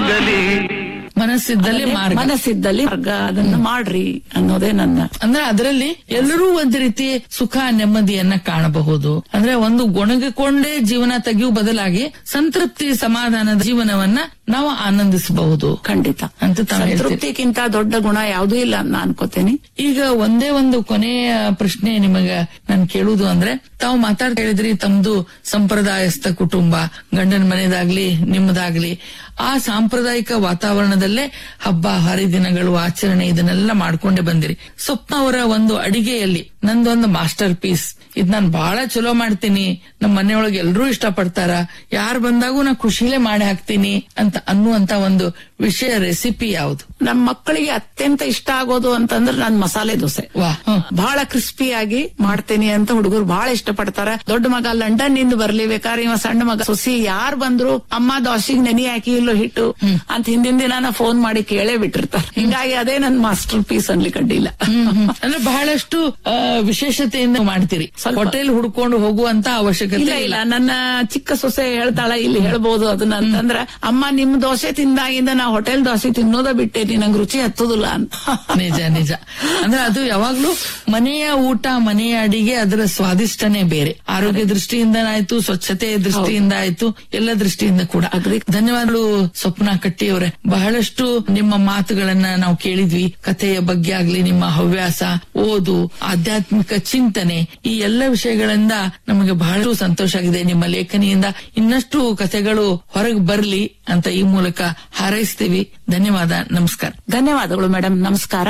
ಸಾಗಲಿ ಮನಸ್ಸಿದ್ದಲ್ಲಿ ಮಾರ್ಗ ಮನಸ್ಸಿದ್ದಲ್ಲಿ ಮಾರ್ಗ ಅದನ್ನ ಮಾಡ್ರಿ ಅನ್ನೋದೇ ನನ್ನ ಅಂದ್ರೆ ಅದರಲ್ಲಿ ಎಲ್ಲರೂ ಒಂದು ರೀತಿ ಸುಖ ನೆಮ್ಮದಿಯನ್ನ ಕಾಣಬಹುದು ಅಂದ್ರೆ ಒಂದು ಗೊಣಗಿಕೊಂಡೇ ಜೀವನ ತೆಗೆಯುವ ಬದಲಾಗಿ ಸಂತೃಪ್ತಿ ಸಮಾಧಾನದ ಜೀವನವನ್ನ ನಾವು ಆನಂದಿಸಬಹುದು ಖಂಡಿತ ಅಂತ ತಾವು ಹೇಳ್ತೀರಿ. ಸಂತೃಪ್ತಿಗಿಂತ ದೊಡ್ಡ ಗುಣ ಯಾವುದೂ ಇಲ್ಲ ಅಂತ ನಾ ಅನ್ಕೋತೇನೆ ಈಗ ಒಂದೇ ಒಂದು ಕೊನೆಯ ಪ್ರಶ್ನೆ ನಿಮಗ ನಾನು ಕೇಳುವುದು ಅಂದ್ರೆ ತಾವು ಮಾತಾಡ್ತಾ ಹೇಳಿದ್ರಿ ತಮ್ದು ಸಂಪ್ರದಾಯಸ್ಥ ಕುಟುಂಬ ಗಂಡನ ಮನೆದಾಗ್ಲಿ ನಿಮ್ಮದಾಗ್ಲಿ ಆ ಸಾಂಪ್ರದಾಯಿಕ ವಾತಾವರಣದಲ್ಲೇ ಹಬ್ಬ ಹರಿದಿನಗಳು ಆಚರಣೆ ಇದನ್ನೆಲ್ಲ ಮಾಡ್ಕೊಂಡೇ ಬಂದಿರಿ ಸ್ವಪ್ನ ಅವರ ಒಂದು ಅಡಿಗೆಯಲ್ಲಿ ನಂದೊಂದು ಮಾಸ್ಟರ್ ಪೀಸ್ ಇದ್ ನಾನ್ ಬಹಳ ಚಲೋ ಮಾಡ್ತೀನಿ ನಮ್ಮ ಮನೆಯೊಳಗೆ ಎಲ್ಲರೂ ಇಷ್ಟಪಡ್ತಾರ ಯಾರು ಬಂದಾಗೂ ನಾ ಖುಷಿಲೇ ಮಾಡಿ ಹಾಕ್ತೀನಿ ಅಂತ ಅನ್ನುವಂತ ಒಂದು ವಿಷಯ ರೆಸಿಪಿ ಯಾವುದು ನಮ್ಮ ಮಕ್ಕಳಿಗೆ ಅತ್ಯಂತ ಇಷ್ಟ ಆಗೋದು ಅಂತಂದ್ರೆ ನನ್ ಮಸಾಲೆ ದೋಸೆ ವಾ ಹ್ಮ್. ಬಹಳ ಕ್ರಿಸ್ಪಿಯಾಗಿ ಮಾಡ್ತೇನೆ ಅಂತ ಹುಡುಗರು ಬಹಳ ಇಷ್ಟಪಡ್ತಾರ ದೊಡ್ಡ ಮಗ ಲಂಡನ್ ನಿಂದ ಬರ್ಲಿ ಬೇಕಾದ್ರೆ ಇವ ಸಣ್ಣ ಮಗ ಸೊಸಿ ಯಾರ್ ಬಂದ್ರು ಅಮ್ಮ ದೋಸೆಗ್ ನೆನೆ ಹಾಕಿ ಇಲ್ಲೋ ಹಿಟ್ಟು ಅಂತ ಹಿಂದಿನ ದಿನ ಫೋನ್ ಮಾಡಿ ಕೇಳೇ ಬಿಟ್ಟಿರ್ತಾರೆ ಹಿಂಗಾಗಿ ಅದೇ ನನ್ ಮಾಸ್ಟರ್ ಪೀಸ್ ಅನ್ಲಿಕ್ಕೆ ಅಡ್ಡಿಲ್ಲ ಹ್ಮ್, ಹ್ಮ್. ಅಂದ್ರೆ ಬಹಳಷ್ಟು ಆ, ವಿಶೇಷತೆಯಿಂದ ಮಾಡ್ತೀರಿ ಸ್ವಲ್ಪ. ಹೋಟೆಲ್ ಹುಡ್ಕೊಂಡು ಹೋಗುವಂತ ಅವಶ್ಯಕತೆ ಇಲ್ಲ ಇಲ್ಲ ನನ್ನ ಚಿಕ್ಕ ಸೊಸೆ ಹೇಳ್ತಾಳ ಇಲ್ಲಿ ಹೇಳ್ಬೋದು ಅದನ್ನ ಅಂತಂದ್ರ ಅಮ್ಮ ನಿಮ್ ದೋಸೆ ತಿಂದಾಗಿಂದ ನಾ ಹೋಟೆಲ್ ದೋಸೆ ತಿನ್ನೋದ ಬಿಟ್ಟೇನಿ ನಂಗೆ ರುಚಿ ಹತ್ತುದಿಲ್ಲ ಅಂತ ನಿಜ ನಿಜ ಅಂದ್ರೆ ಅದು ಯಾವಾಗ್ಲೂ ಮನೆಯ ಊಟ ಮನೆಯ ಅಡಿಗೆ ಅದರ ಸ್ವಾದಿಷ್ಟನೇ ಬೇರೆ ಆರೋಗ್ಯ ದೃಷ್ಟಿಯಿಂದ ಆಯ್ತು ಸ್ವಚ್ಛತೆ ದೃಷ್ಟಿಯಿಂದ ಆಯ್ತು ಎಲ್ಲ ದೃಷ್ಟಿಯಿಂದ ಕೂಡ ಧನ್ಯವಾದಗಳು ಸ್ವಪ್ನ ಕಟ್ಟಿ ಅವರೇ ಬಹಳಷ್ಟು ನಿಮ್ಮ ಮಾತುಗಳನ್ನ ನಾವು ಕೇಳಿದ್ವಿ ಕಥೆಯ ಬಗ್ಗೆ ಆಗ್ಲಿ ನಿಮ್ಮ ಹವ್ಯಾಸ ಓದು ಆಧ್ಯಾತ್ಮಿಕ ಚಿಂತನೆ ಈ ಎಲ್ಲ ವಿಷಯಗಳಿಂದ ನಮಗೆ ಬಹಳಷ್ಟು ಸಂತೋಷ ಆಗಿದೆ ನಿಮ್ಮ ಲೇಖನಿಯಿಂದ ಇನ್ನಷ್ಟು ಕಥೆಗಳು ಹೊರಗೆ ಬರ್ಲಿ ಅಂತ ಈ ಮೂಲಕ ಹಾರೈಸ್ತೀವಿ ಧನ್ಯವಾದ ನಮಸ್ಕಾರ ಧನ್ಯವಾದಗಳು ಮೇಡಮ್ ನಮಸ್ಕಾರ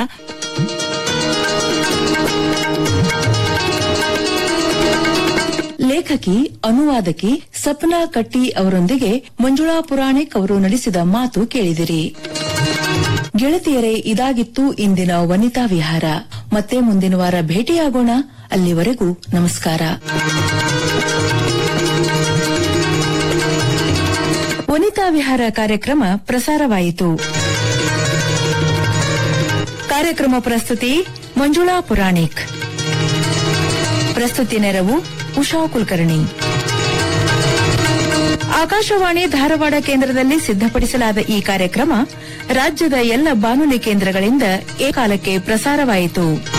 ಲೇಖಕಿ ಅನುವಾದಕಿ ಸಪ್ನಾ ಕಟ್ಟಿ ಅವರೊಂದಿಗೆ ಮಂಜುಳಾ ಪುರಾಣಿಕ್ ಅವರು ನಡೆಸಿದ ಮಾತು ಕೇಳಿದಿರಿ ಗೆಳತಿಯರೇ ಇದಾಗಿತ್ತು ಇಂದಿನ ವನಿತಾ ವಿಹಾರ ಮತ್ತೆ ಮುಂದಿನ ವಾರ ಭೇಟಿಯಾಗೋಣ ಅಲ್ಲಿವರೆಗೂ ನಮಸ್ಕಾರ ವನಿತಾ ವಿಹಾರ ಕಾರ್ಯಕ್ರಮ ಪ್ರಸಾರವಾಯಿತು ಕಾರ್ಯಕ್ರಮ ಪ್ರಸ್ತುತಿ ಮಂಜುಳಾ ಪುರಾಣಿಕ್ ಪ್ರಸ್ತುತಿ ನೆರವು ಉಷಾ ಕುಲಕರ್ಣಿ ಆಕಾಶವಾಣಿ ಧಾರವಾಡ ಕೇಂದ್ರದಲ್ಲಿ ಸಿದ್ಧಪಡಿಸಲಾದ ಈ ಕಾರ್ಯಕ್ರಮ ರಾಜ್ಯದ ಎಲ್ಲ ಬಾನುಲಿ ಕೇಂದ್ರಗಳಿಂದ ಏಕಾಲಕ್ಕೆ ಪ್ರಸಾರವಾಯಿತು